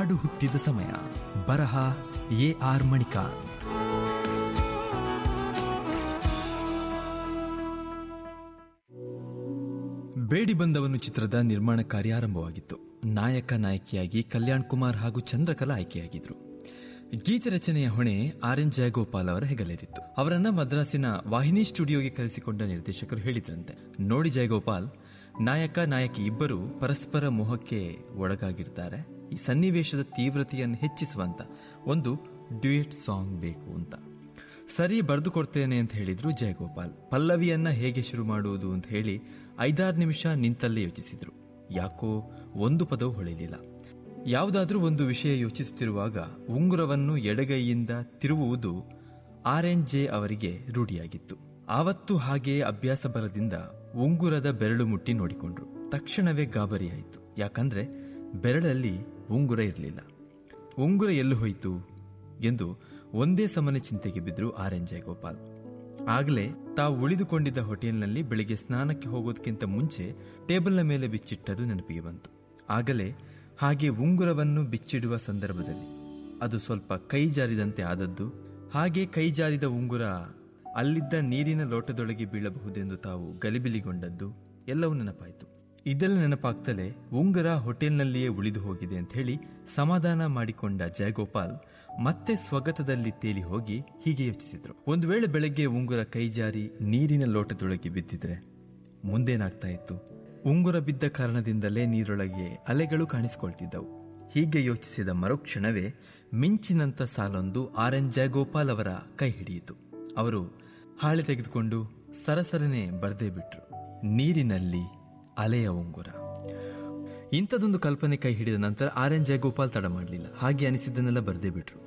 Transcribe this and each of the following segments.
ಹಾಡು ಹುಟ್ಟಿದ ಸಮಯ ಬರಹ ಎ ಆರ್ ಮಣಿಕಾಂತ್ ಬೇಡಿ ಬಂದವನು ಚಿತ್ರದ ನಿರ್ಮಾಣ ಕಾರ್ಯ ಆರಂಭವಾಗಿತ್ತು ನಾಯಕ ನಾಯಕಿಯಾಗಿ ಕಲ್ಯಾಣ್ ಕುಮಾರ್ ಹಾಗೂ ಚಂದ್ರಕಲಾ ಆಯ್ಕೆಯಾಗಿದ್ರು ಗೀತೆ ರಚನೆಯ ಹೊಣೆ ಆರ್ ಎನ್ ಜಯಗೋಪಾಲ್ ಅವರ ಹೆಗಲೇರಿತ್ತು ಅವರನ್ನ ಮದ್ರಾಸಿನ ವಾಹಿನಿ ಸ್ಟುಡಿಯೋಗೆ ಕರೆಸಿಕೊಂಡ ನಿರ್ದೇಶಕರು ಹೇಳಿದ್ರಂತೆ ನೋಡಿ ಜಯಗೋಪಾಲ್ ನಾಯಕ ನಾಯಕಿ ಇಬ್ಬರು ಪರಸ್ಪರ ಮೋಹಕ್ಕೆ ಒಳಗಾಗಿರ್ತಾರೆ ಈ ಸನ್ನಿವೇಶದ ತೀವ್ರತೆಯನ್ನು ಹೆಚ್ಚಿಸುವಂತ ಒಂದು ಡ್ಯೂಯೆಟ್ ಸಾಂಗ್ ಬೇಕು ಅಂತ ಸರಿ ಬರೆದು ಕೊಡ್ತೇನೆ ಅಂತ ಹೇಳಿದ್ರು ಜಯಗೋಪಾಲ್ ಪಲ್ಲವಿಯನ್ನ ಹೇಗೆ ಶುರು ಮಾಡುವುದು ಅಂತ ಹೇಳಿ ಐದಾರು ನಿಮಿಷ ನಿಂತಲ್ಲೇ ಯೋಚಿಸಿದ್ರು ಯಾಕೋ ಒಂದು ಪದವು ಹೊಳೆಯಲಿಲ್ಲ ಯಾವುದಾದ್ರೂ ಒಂದು ವಿಷಯ ಯೋಚಿಸುತ್ತಿರುವಾಗ ಉಂಗುರವನ್ನು ಎಡಗೈಯಿಂದ ತಿರುವುವುದು ಆರ್ ಎನ್ ಜೆ ಅವರಿಗೆ ರೂಢಿಯಾಗಿತ್ತು ಆವತ್ತು ಹಾಗೆಯೇ ಅಭ್ಯಾಸ ಬರದಿಂದ ಉಂಗುರದ ಬೆರಳು ಮುಟ್ಟಿ ನೋಡಿಕೊಂಡ್ರು ತಕ್ಷಣವೇ ಗಾಬರಿಯಾಯಿತು ಯಾಕಂದ್ರೆ ಬೆರಳಲ್ಲಿ ಉಂಗುರ ಇರಲಿಲ್ಲ ಉಂಗುರ ಎಲ್ಲಿ ಹೋಯಿತು ಎಂದು ಒಂದೇ ಸಮನೆ ಚಿಂತೆಗೆ ಬಿದ್ರು ಆರ್ ಎನ್ ಜಯಗೋಪಾಲ್ ಆಗಲೇ ತಾವು ಉಳಿದುಕೊಂಡಿದ್ದ ಹೋಟೆಲ್ನಲ್ಲಿ ಬೆಳಿಗ್ಗೆ ಸ್ನಾನಕ್ಕೆ ಹೋಗೋದಕ್ಕಿಂತ ಮುಂಚೆ ಟೇಬಲ್ನ ಮೇಲೆ ಬಿಚ್ಚಿಟ್ಟದು ನೆನಪಿಗೆ ಬಂತು ಆಗಲೇ ಹಾಗೆ ಉಂಗುರವನ್ನು ಬಿಚ್ಚಿಡುವ ಸಂದರ್ಭದಲ್ಲಿ ಅದು ಸ್ವಲ್ಪ ಕೈ ಜಾರಿದಂತೆ ಆದದ್ದು ಹಾಗೆ ಕೈ ಜಾರಿದ ಉಂಗುರ ಅಲ್ಲಿದ್ದ ನೀರಿನ ಲೋಟದೊಳಗೆ ಬೀಳಬಹುದೆಂದು ತಾವು ಗಲಿಬಿಲಿಗೊಂಡದ್ದು ಎಲ್ಲವೂ ನೆನಪಾಯಿತು ಇದೆಲ್ಲ ನೆನಪಾಗ್ತಲೇ ಉಂಗುರ ಹೋಟೆಲ್ನಲ್ಲಿಯೇ ಉಳಿದು ಹೋಗಿದೆ ಅಂತ ಹೇಳಿ ಸಮಾಧಾನ ಮಾಡಿಕೊಂಡ ಜಯಗೋಪಾಲ್ ಮತ್ತೆ ಸ್ವಗತದಲ್ಲಿ ತೇಲಿ ಹೋಗಿ ಹೀಗೆ ಯೋಚಿಸಿದ್ರು ಒಂದು ವೇಳೆ ಬೆಳಗ್ಗೆ ಉಂಗುರ ಕೈಜಾರಿ ನೀರಿನ ಲೋಟದೊಳಗೆ ಬಿದ್ದಿದ್ರೆ ಮುಂದೇನಾಗ್ತಾ ಇತ್ತು ಉಂಗುರ ಬಿದ್ದ ಕಾರಣದಿಂದಲೇ ನೀರೊಳಗೆ ಅಲೆಗಳು ಕಾಣಿಸಿಕೊಳ್ತಿದ್ದವು ಹೀಗೆ ಯೋಚಿಸಿದ ಮರುಕ್ಷಣವೇ ಮಿಂಚಿನಂತ ಸಾಲೊಂದು ಆರ್ ಎನ್ ಜಯಗೋಪಾಲ್ ಅವರ ಕೈ ಹಿಡಿಯಿತು ಅವರು ಹಾಳೆ ತೆಗೆದುಕೊಂಡು ಸರಸರನೆ ಬರ್ದೇ ಬಿಟ್ರು ನೀರಿನಲ್ಲಿ ಅಲೆಯ ಉಂಗುರ ಇಂಥದೊಂದು ಕಲ್ಪನೆ ಕೈ ಹಿಡಿದ ನಂತರ ಆರ್ ಎನ್ ಜಯಗೋಪಾಲ್ ತಡ ಮಾಡಲಿಲ್ಲ ಹಾಗೆ ಅನಿಸಿದ್ದನ್ನೆಲ್ಲ ಬರೆದೇ ಬಿಟ್ರು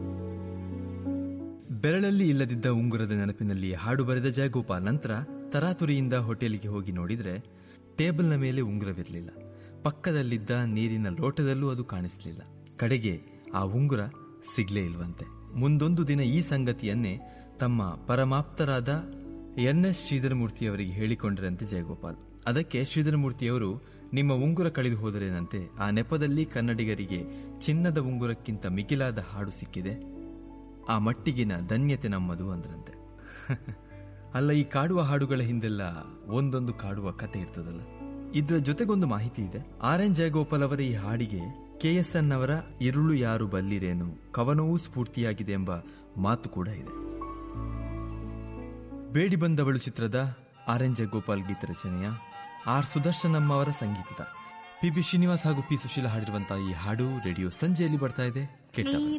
ಬೆರಳಲ್ಲಿ ಇಲ್ಲದಿದ್ದ ಉಂಗುರದ ನೆನಪಿನಲ್ಲಿ ಹಾಡು ಬರೆದ ಜಯಗೋಪಾಲ್ ನಂತರ ತರಾತುರಿಯಿಂದ ಹೋಟೆಲ್ಗೆ ಹೋಗಿ ನೋಡಿದ್ರೆ ಟೇಬಲ್ನ ಮೇಲೆ ಉಂಗುರವಿರಲಿಲ್ಲ ಪಕ್ಕದಲ್ಲಿದ್ದ ನೀರಿನ ಲೋಟದಲ್ಲೂ ಅದು ಕಾಣಿಸಲಿಲ್ಲ ಕಡೆಗೆ ಆ ಉಂಗುರ ಸಿಗ್ಲೇ ಇಲ್ವಂತೆ ಮುಂದೊಂದು ದಿನ ಈ ಸಂಗತಿಯನ್ನೇ ತಮ್ಮ ಪರಮಾಪ್ತರಾದ ಎನ್ ಎಸ್ ಶ್ರೀಧರಮೂರ್ತಿಯವರಿಗೆ ಹೇಳಿಕೊಂಡರಂತೆ ಜಯಗೋಪಾಲ್ ಅದಕ್ಕೆ ಶ್ರೀಧರಮೂರ್ತಿಯವರು ನಿಮ್ಮ ಉಂಗುರ ಕಳೆದು ಹೋದರೇನಂತೆ ಆ ನೆಪದಲ್ಲಿ ಕನ್ನಡಿಗರಿಗೆ ಚಿನ್ನದ ಉಂಗುರಕ್ಕಿಂತ ಮಿಗಿಲಾದ ಹಾಡು ಸಿಕ್ಕಿದೆ ಆ ಮಟ್ಟಿಗಿನ ಧನ್ಯತೆ ನಮ್ಮದು ಅಂದ್ರಂತೆ ಅಲ್ಲ ಈ ಕಾಡುವ ಹಾಡುಗಳ ಹಿಂದೆಲ್ಲ ಒಂದೊಂದು ಕಾಡುವ ಕತೆ ಇರ್ತದಲ್ಲ ಇದರ ಜೊತೆಗೊಂದು ಮಾಹಿತಿ ಇದೆ ಆರ್ ಎನ್ ಜಯಗೋಪಾಲ್ ಅವರ ಈ ಹಾಡಿಗೆ ಕೆಎಸ್ಎನ್ ಅವರ ಇರುಳು ಯಾರು ಬಲ್ಲಿರೇನು ಕವನವೂ ಸ್ಫೂರ್ತಿಯಾಗಿದೆ ಎಂಬ ಮಾತು ಕೂಡ ಇದೆ ಬೇಡಿ ಬಂದವಳು ಚಿತ್ರದ ಆರ್ ಎನ್ ಜಯಗೋಪಾಲ್ ಗೀತ ರಚನೆಯ ಆರ್ ಸುದರ್ಶನಂ ಅವರ ಸಂಗೀತದ ಪಿ ಬಿ ಶ್ರೀನಿವಾಸ್ ಹಾಗೂ ಪಿ ಸುಶೀಲ ಹಾಡಿರುವಂತಹ ಈ ಹಾಡು ರೇಡಿಯೋ ಸಂಜೆಯಲ್ಲಿ ಬರ್ತಾ ಇದೆ ಕೇಳ್ತಾ ಬನ್ನಿ